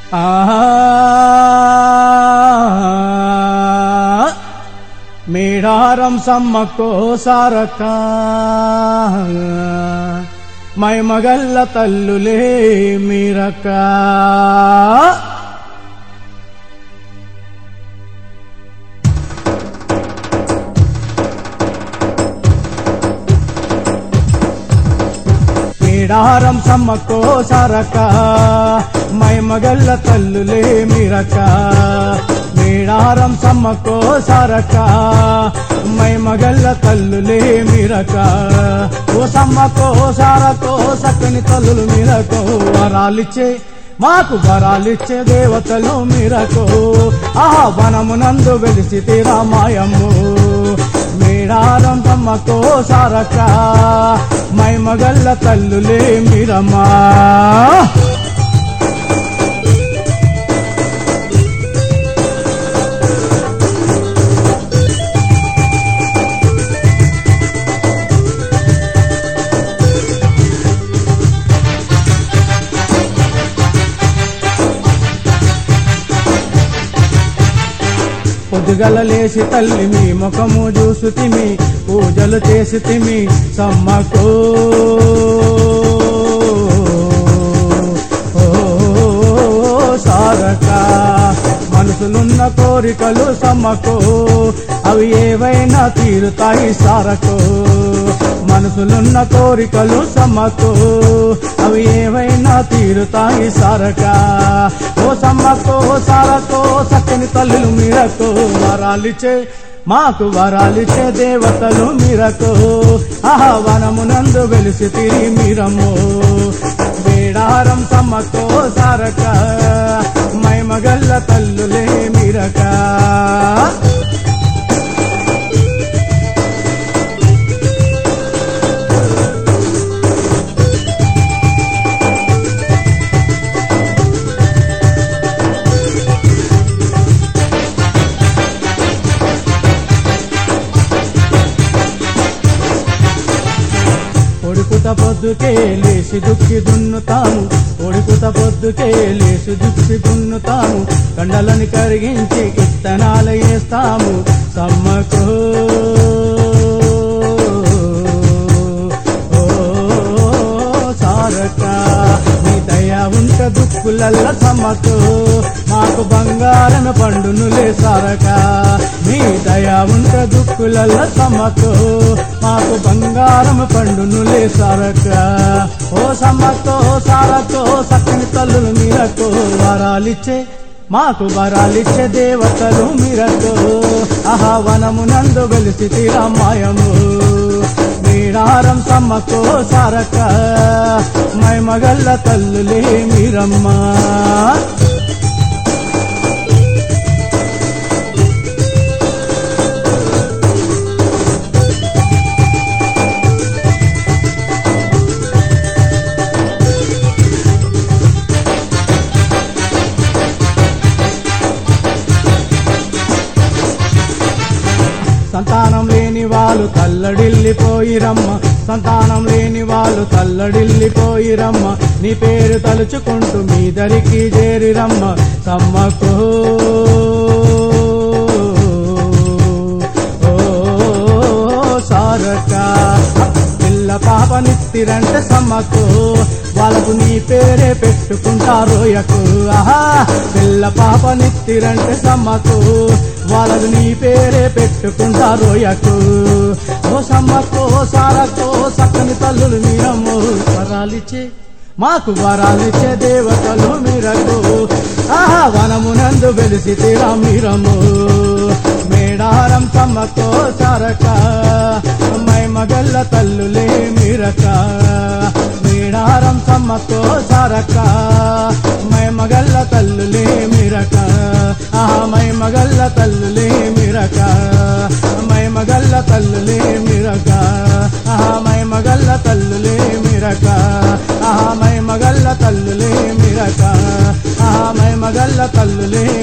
ఆ మేడారం సమ్మక్కో సారక మై మగల్ల తల్లులే మీరక మేడారం సమ్మక్కో సారక మై మగల్ల తల్లులే మీరక మేడారం సమ్మక్కో సారక మై మగల్ల తల్లులే మీరక ఓ సమ్మక్కో సారకో సక్కని తల్లులు మీరకో వరాలిచ్చే మాకు వరాలిచ్చే దేవతలు మీరకో ఆహా వనమునందు వెలిసి తీరామాయమ్ము మేడారం తమ్మకో సారక మై మగల్ల తల్లులే మీరమ్మా పొద్దుగల లేసి తల్లి మీ ముఖము చూసుతిమి పూజలు చేసి తిమి సమ్మకో ఓ సారక మనసులున్న కోరికలు సమ్మకో అవి ఏవైనా తీరుతాయి సారకో మనసులున్న కోరికలు సమ్మకో అవి ఏవైనా తీరుతాయి సారక ఓ సమ్మకో సారకో సక్కని తల్లులు మీరకో వరాలిచే మాకు వరాలిచ్చే దేవతలు మీరకో ఆహా వనమునందు వెలిసి తిరి మీరమ్మో వేడారం సమ్మకో సారక మై మగల్ల తల్లులే మీరక ఒడుకుత పొద్దుకే లేసి దుక్కి దున్నుతాము ఒడుకుత పొద్దుకే లేసి దుక్కి దున్నుతాము కండలని కరిగించి ఇత్తనాలు వేస్తాము సమ్మకు ఓ సారక నీ దయ ఉంట దుక్కులల్ల సమ్మకు మాకు బంగారం పండునులే సారక నీ దయ ఉంట దుక్కులల్ల సమ్మకు మాకు బంగారం పండునులే సారక ఓ సమ్మతో సారతో సక్కని తల్లులు మీరకో వరాలిచ్చే మాకు వరాలిచ్చే దేవతలు మీరకో ఆహా వనమునందు వెలిసి తీరామాయము మీడారం సమ్మకో సారక మై మగల్ల తల్లులే మీరమ్మా సంతానం లేని వాళ్ళు తల్లడిల్లిపోయిరమ్మ సంతానం లేని వాళ్ళు తల్లడిల్లిపోయిరమ్మ నీ పేరు తలుచుకుంటూ మీ దరికి చేరిరమ్మ సమ్మకు ఓ సారక పిల్ల పాపనిత్తిరంటే సమ్మకు వాళ్ళకు నీ పేరే పెట్టుకుంటారోయకు ఆహా పిల్ల పాపనిత్తిరంటే సమ్మకు వాళ్ళకు నీ పేరే పెట్టుకుంటారోయకు ఓ సమ్మకు ఓ సారకో సక్కని తల్లులు మీరమ్ము వరాలిచ్చే మాకు వరాలిచ్చే దేవతలు మీరకు ఆహా వనమునందు వెలిసి తీరా మీరము మేడారం సమ్మకో సారక మై మగల్ల తల్లులే మీరక మేడారం సమ్మకో సారక మై మగల్ల తల్లులే మీరక ఆహా మై మగల్ల తల్లులే మీరక మై మగల్ల తల్లులే మీరక ఆహా మై మగల్ల తల్లులే మీరక ఆహా మై మగల్ల తల్లులే మీరక ఆహా మై మగల్ల తల్లులే